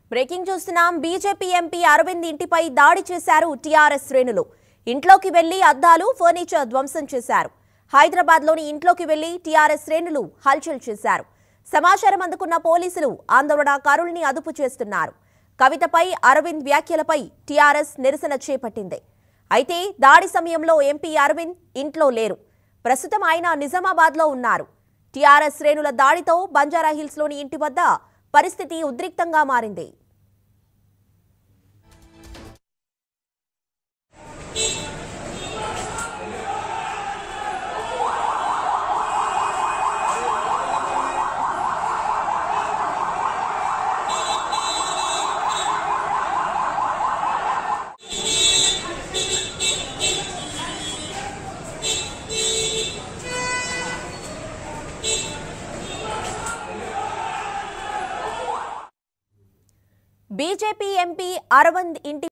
breaking చూస్తున్నాం BJP MP Arvind ఇంటిపై దాడి చేశారు టీఆర్ఎస్ శ్రేణులు ఇంట్లోకి వెళ్లి అద్దాలు ఫర్నిచర్ ధ్వంసం చేశారు హైదరాబాద్లోని ఇంట్లోకి వెళ్లి టీఆర్ఎస్ శ్రేణులు హల్చల్ చేశారు సమాచారం అందుకున్న పోలీసులు ఆందోళనకారుల్ని అదుపు చేస్తున్నారు కవితపై అరవింద్ వ్యాఖ్యలపై టీఆర్ఎస్ నిరసన చేపట్టింది అయితే దాడి సమయంలో ఎంపీ అరవింద్ ఇంట్లో లేరు ప్రస్తుతం ఆయన నిజామాబాద్లో ఉన్నారు టీఆర్ఎస్ శ్రేణుల దాడితో బంజారాహిల్స్లోని ఇంటి వద్ద పరిస్థితి ఉద్రిక్తంగా మారింది బీజేపీ ఎంపీ అరవింద్ ఇంటి